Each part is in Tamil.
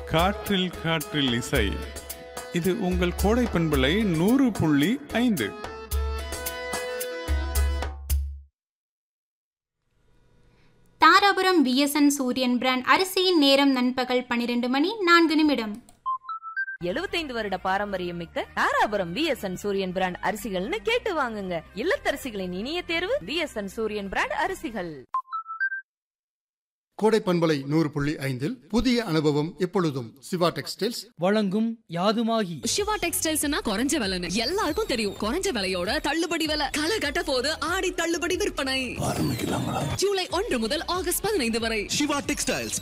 காற்றில் காற்றில் இசை இது உங்கள் கோடை பண்பலை நூறு புள்ளி ஐந்து தாராபுரம் விஎஸ்என் சூரியன் பிராண்ட் அரிசியின் நேரம் நண்பகல் பனிரெண்டு மணி நான்கு நிமிடம் எழுபத்தைந்து வருட பாரம்பரியம் மிக்க தாராபுரம் விஎஸ்என் சூரியன் பிராண்ட் அரிசிகள்னு கேட்டு வாங்குங்க இல்லத்தரசிகளின் இனிய தேர்வு விஎஸ்என் சூரியன் பிராண்ட் அரிசிகள் கோடை பண்பலை நூறு புள்ளி ஐந்தில் புதிய அனுபவம் எப்பொழுதும் சிவா டெக்ஸ்டைல்ஸ் வழங்கும் யாதுமாகி சிவா டெக்ஸ்டைல்ஸ்னா குறைஞ்ச விலைன்னு எல்லாருக்கும் தெரியும் குறைஞ்ச விலையோட தள்ளுபடி விலை களை கட்ட போது ஆடி தள்ளுபடி விற்பனை ஜூலை ஒன்று முதல் ஆகஸ்ட் பதினைந்து வரை சிவா டெக்ஸ்டைல்ஸ்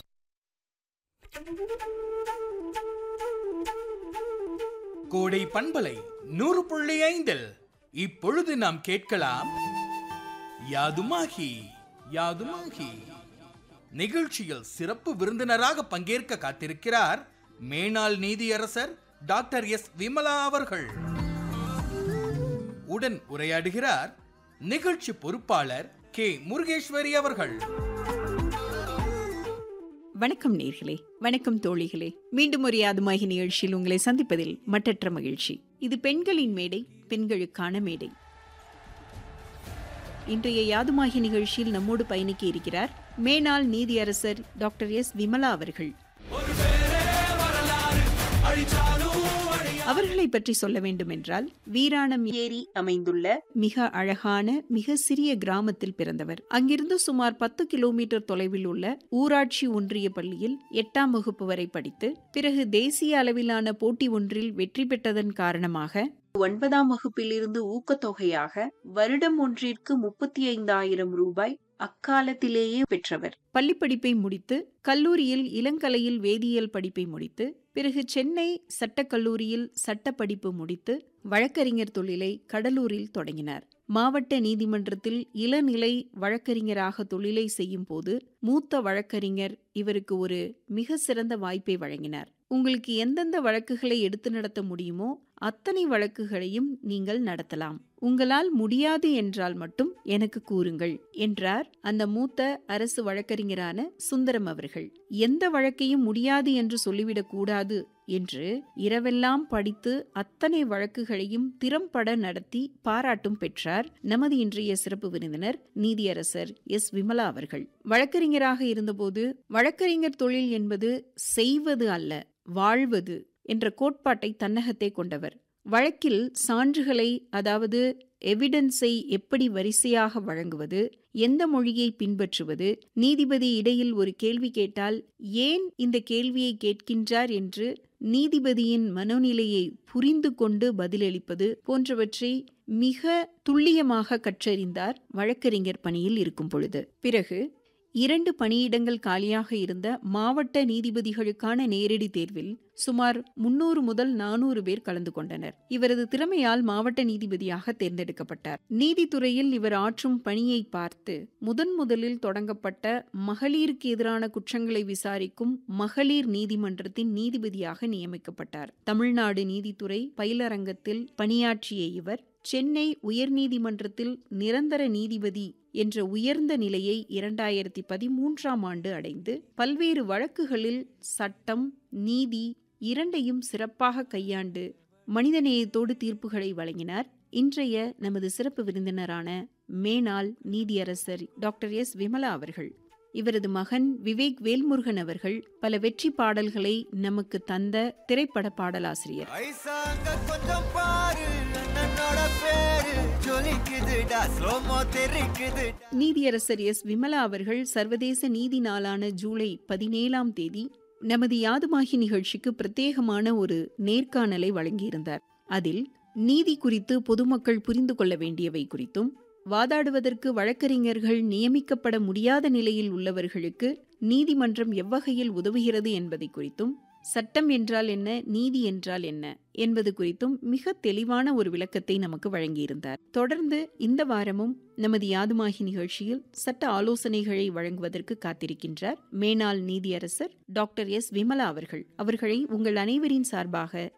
கோடை பண்பலை நூறு புள்ளி ஐந்தில் இப்பொழுது நாம் கேட்கலாம் யாதுமாகி யாதுமாகி நிகழ்ச்சியில் சிறப்பு விருந்தினராக பங்கேற்க காத்திருக்கிறார் மேனாள் நீதியரசர் டாக்டர் எஸ் விமலா அவர்கள் உடன் உரையாடுகிறார் நிகழ்ச்சி பொறுப்பாளர் கே முருகேஸ்வரி அவர்கள் வணக்கம் நேர்களே வணக்கம் தோழிகளே மீண்டும் ஒரு யாதுமாகி நிகழ்ச்சியில் உங்களை சந்திப்பதில் மட்டற்ற மகிழ்ச்சி இது பெண்களின் மேடை பெண்களுக்கான மேடை இன்றைய யாதுமாகி நிகழ்ச்சியில் நம்மோடு பயணிக்க இருக்கிறார் மேனாள் நீதியரசர் டாக்டர் எஸ் விமலா அவர்கள் அவர்களை பற்றி சொல்ல வேண்டுமென்றால் வீராணம் ஏரி அமைந்துள்ள மிக அழகான மிக சிறிய கிராமத்தில் பிறந்தவர் அங்கிருந்து சுமார் பத்து கிலோமீட்டர் தொலைவில் உள்ள ஊராட்சி ஒன்றிய பள்ளியில் எட்டாம் வகுப்பு வரை படித்து பிறகு தேசிய அளவிலான போட்டி ஒன்றில் வெற்றி பெற்றதன் காரணமாக ஒன்பதாம் வகுப்பிலிருந்து ஊக்கத்தொகையாக வருடம் ஒன்றிற்கு முப்பத்தி ஐந்தாயிரம் ரூபாய் அக்காலத்திலேயே பெற்றவர் பள்ளிப்படிப்பை முடித்து கல்லூரியில் இளங்கலையில் வேதியியல் படிப்பை முடித்து பிறகு சென்னை சட்டக்கல்லூரியில் சட்ட படிப்பு முடித்து வழக்கறிஞர் தொழிலை கடலூரில் தொடங்கினார் மாவட்ட நீதிமன்றத்தில் இளநிலை வழக்கறிஞராக தொழிலை செய்யும் போது மூத்த வழக்கறிஞர் இவருக்கு ஒரு மிக சிறந்த வாய்ப்பை வழங்கினார் உங்களுக்கு எந்தெந்த வழக்குகளை எடுத்து நடத்த முடியுமோ அத்தனை வழக்குகளையும் நீங்கள் நடத்தலாம் உங்களால் முடியாது என்றால் மட்டும் எனக்கு கூறுங்கள் என்றார் அந்த மூத்த அரசு வழக்கறிஞரான சுந்தரம் அவர்கள் எந்த வழக்கையும் முடியாது என்று சொல்லிவிடக் கூடாது என்று இரவெல்லாம் படித்து அத்தனை வழக்குகளையும் திறம்பட நடத்தி பாராட்டும் பெற்றார் நமது இன்றைய சிறப்பு விருந்தினர் நீதியரசர் எஸ் விமலா அவர்கள் வழக்கறிஞராக இருந்தபோது வழக்கறிஞர் தொழில் என்பது செய்வது அல்ல வாழ்வது என்ற கோட்பாட்டை தன்னகத்தே கொண்டவர் வழக்கில் சான்றுகளை அதாவது எவிடன்ஸை எப்படி வரிசையாக வழங்குவது எந்த மொழியை பின்பற்றுவது நீதிபதி இடையில் ஒரு கேள்வி கேட்டால் ஏன் இந்த கேள்வியை கேட்கின்றார் என்று நீதிபதியின் மனோநிலையை புரிந்து கொண்டு பதிலளிப்பது போன்றவற்றை மிக துல்லியமாக கற்றறிந்தார் வழக்கறிஞர் பணியில் இருக்கும் பொழுது பிறகு இரண்டு பணியிடங்கள் காலியாக இருந்த மாவட்ட நீதிபதிகளுக்கான நேரடி தேர்வில் சுமார் முன்னூறு முதல் நானூறு பேர் கலந்து கொண்டனர் இவரது திறமையால் மாவட்ட நீதிபதியாக தேர்ந்தெடுக்கப்பட்டார் நீதித்துறையில் இவர் ஆற்றும் பணியை பார்த்து முதன் முதலில் தொடங்கப்பட்ட மகளிருக்கு எதிரான குற்றங்களை விசாரிக்கும் மகளிர் நீதிமன்றத்தின் நீதிபதியாக நியமிக்கப்பட்டார் தமிழ்நாடு நீதித்துறை பயிலரங்கத்தில் பணியாற்றிய இவர் சென்னை உயர்நீதிமன்றத்தில் நிரந்தர நீதிபதி என்ற உயர்ந்த நிலையை இரண்டாயிரத்தி பதிமூன்றாம் ஆண்டு அடைந்து பல்வேறு வழக்குகளில் சட்டம் நீதி இரண்டையும் சிறப்பாக கையாண்டு மனிதநேயத்தோடு தீர்ப்புகளை வழங்கினார் இன்றைய நமது சிறப்பு விருந்தினரான மேனாள் நீதியரசர் டாக்டர் எஸ் விமலா அவர்கள் இவரது மகன் விவேக் வேல்முருகன் அவர்கள் பல வெற்றி பாடல்களை நமக்கு தந்த திரைப்பட பாடலாசிரியர் நீதியரசர் எஸ் விமலா அவர்கள் சர்வதேச நீதி நாளான ஜூலை பதினேழாம் தேதி நமது யாதுமாகி நிகழ்ச்சிக்கு பிரத்யேகமான ஒரு நேர்காணலை வழங்கியிருந்தார் அதில் நீதி குறித்து பொதுமக்கள் புரிந்து கொள்ள வேண்டியவை குறித்தும் வாதாடுவதற்கு வழக்கறிஞர்கள் நியமிக்கப்பட முடியாத நிலையில் உள்ளவர்களுக்கு நீதிமன்றம் எவ்வகையில் உதவுகிறது என்பதை குறித்தும் சட்டம் என்றால் என்ன நீதி என்றால் என்ன என்பது குறித்தும் மிக தெளிவான ஒரு விளக்கத்தை நமக்கு வழங்கியிருந்தார் தொடர்ந்து இந்த வாரமும் நமது யாதுமாகி நிகழ்ச்சியில் சட்ட ஆலோசனைகளை வழங்குவதற்கு காத்திருக்கின்றார் மேனாள் நீதியரசர் டாக்டர் எஸ் விமலா அவர்கள் அவர்களை உங்கள் அனைவரின் சார்பாக